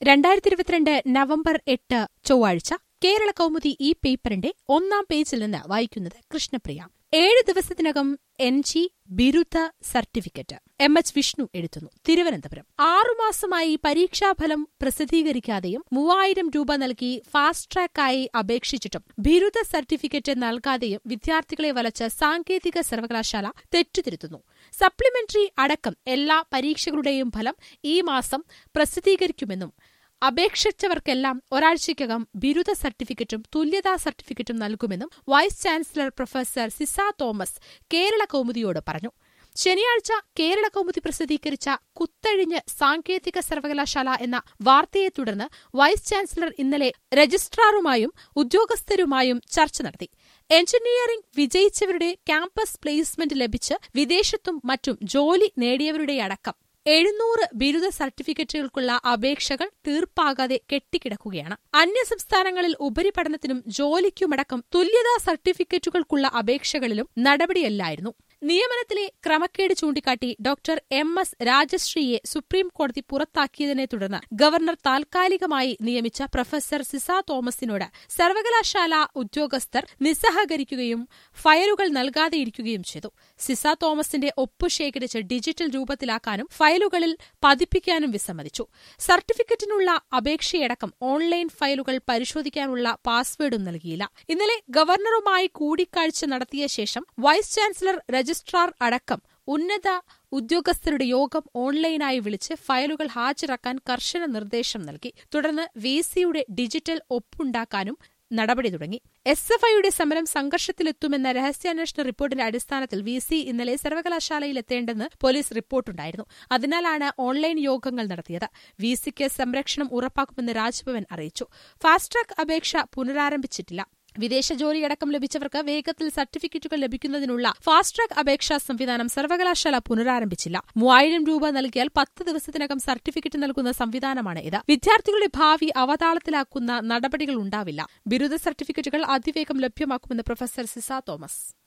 രണ്ടായിരത്തി ഇരുപത്തിരണ്ട് നവംബർ എട്ട് ചൊവ്വാഴ്ച കേരള കൗമുദി ഈ പേപ്പറിന്റെ ഒന്നാം പേജിൽ നിന്ന് വായിക്കുന്നത് കൃഷ്ണപ്രിയ ഏഴ് ദിവസത്തിനകം എൻ ജി ബിരുദ സർട്ടിഫിക്കറ്റ് എം എച്ച് വിഷ്ണു എഴുതുന്നു തിരുവനന്തപുരം ആറുമാസമായി പരീക്ഷാഫലം പ്രസിദ്ധീകരിക്കാതെയും മൂവായിരം രൂപ നൽകി ഫാസ്റ്റ് ട്രാക്കായി അപേക്ഷിച്ചിട്ടും ബിരുദ സർട്ടിഫിക്കറ്റ് നൽകാതെയും വിദ്യാർത്ഥികളെ വലച്ച് സാങ്കേതിക സർവകലാശാല തെറ്റുതിരുത്തുന്നു സപ്ലിമെന്ററി അടക്കം എല്ലാ പരീക്ഷകളുടെയും ഫലം ഈ മാസം പ്രസിദ്ധീകരിക്കുമെന്നും അപേക്ഷിച്ചവർക്കെല്ലാം ഒരാഴ്ചയ്ക്കകം ബിരുദ സർട്ടിഫിക്കറ്റും തുല്യതാ സർട്ടിഫിക്കറ്റും നൽകുമെന്നും vice chancellor professor Sisa Thomas Kerala കൗമുദിയോട് പറഞ്ഞു ശനിയാഴ്ച കേരള കൗമുദി പ്രസിദ്ധീകരിച്ച കുത്തഴിഞ്ഞ് സാങ്കേതിക സർവകലാശാല എന്ന വാർത്തയെ തുടർന്ന് വൈസ് ചാൻസലർ ഇന്നലെ രജിസ്ട്രാറുമായും ഉദ്യോഗസ്ഥരുമായും ചർച്ച നടത്തി എഞ്ചിനീയറിംഗ് വിജയിച്ചവരുടെ ക്യാമ്പസ് പ്ലേസ്മെന്റ് ലഭിച്ച് വിദേശത്തും മറ്റും ജോലി നേടിയവരുടെയടക്കം എഴുന്നൂറ് ബിരുദ സർട്ടിഫിക്കറ്റുകൾക്കുള്ള അപേക്ഷകൾ തീർപ്പാകാതെ കെട്ടിക്കിടക്കുകയാണ് അന്യസംസ്ഥാനങ്ങളിൽ ഉപരിപഠനത്തിനും ജോലിക്കുമടക്കം തുല്യതാ സർട്ടിഫിക്കറ്റുകൾക്കുള്ള അപേക്ഷകളിലും നടപടിയല്ലായിരുന്നു നിയമനത്തിലെ ക്രമക്കേട് ചൂണ്ടിക്കാട്ടി ഡോക്ടർ എം എസ് രാജശ്രീയെ സുപ്രീം കോടതി പുറത്താക്കിയതിനെ തുടർന്ന് ഗവർണർ താൽക്കാലികമായി നിയമിച്ച പ്രൊഫസർ സിസ തോമസിനോട് സർവകലാശാല ഉദ്യോഗസ്ഥർ നിസ്സഹകരിക്കുകയും ഫയലുകൾ നൽകാതെയിരിക്കുകയും ചെയ്തു സിസ തോമസിന്റെ ഒപ്പ് ശേഖരിച്ച് ഡിജിറ്റൽ രൂപത്തിലാക്കാനും ഫയലുകളിൽ പതിപ്പിക്കാനും വിസമ്മതിച്ചു സർട്ടിഫിക്കറ്റിനുള്ള അപേക്ഷയടക്കം ഓൺലൈൻ ഫയലുകൾ പരിശോധിക്കാനുള്ള പാസ്വേഡും നൽകിയില്ല ഇന്നലെ ഗവർണറുമായി കൂടിക്കാഴ്ച നടത്തിയ ശേഷം വൈസ് ചാൻസലർ രജിസ്ട്രാർ അടക്കം ഉന്നത ഉദ്യോഗസ്ഥരുടെ യോഗം ഓൺലൈനായി വിളിച്ച് ഫയലുകൾ ഹാജരാക്കാൻ കർശന നിർദ്ദേശം നൽകി തുടർന്ന് വി സിയുടെ ഡിജിറ്റൽ ഒപ്പുണ്ടാക്കാനും നടപടി തുടങ്ങി എസ് എഫ് ഐയുടെ സമരം സംഘർഷത്തിലെത്തുമെന്ന രഹസ്യാന്വേഷണ റിപ്പോർട്ടിന്റെ അടിസ്ഥാനത്തിൽ വി സി ഇന്നലെ സർവകലാശാലയിലെത്തേണ്ടെന്ന് പോലീസ് റിപ്പോർട്ടുണ്ടായിരുന്നു അതിനാലാണ് ഓൺലൈൻ യോഗങ്ങൾ നടത്തിയത് വി സിക്ക് സംരക്ഷണം ഉറപ്പാക്കുമെന്ന് രാജ്ഭവൻ അറിയിച്ചു ഫാസ്റ്റ് ട്രാക്ക് അപേക്ഷ പുനരാരംഭിച്ചിട്ടില്ല വിദേശ ജോലിയടക്കം ലഭിച്ചവർക്ക് വേഗത്തിൽ സർട്ടിഫിക്കറ്റുകൾ ലഭിക്കുന്നതിനുള്ള ഫാസ്റ്റ് ട്രാക്ക് അപേക്ഷാ സംവിധാനം സർവകലാശാല പുനരാരംഭിച്ചില്ല മൂവായിരം രൂപ നൽകിയാൽ പത്ത് ദിവസത്തിനകം സർട്ടിഫിക്കറ്റ് നൽകുന്ന സംവിധാനമാണ് ഇത് വിദ്യാർത്ഥികളുടെ ഭാവി അവതാളത്തിലാക്കുന്ന നടപടികൾ ഉണ്ടാവില്ല ബിരുദ സർട്ടിഫിക്കറ്റുകൾ അതിവേഗം ലഭ്യമാക്കുമെന്ന് പ്രൊഫസർ സിസ തോമസ്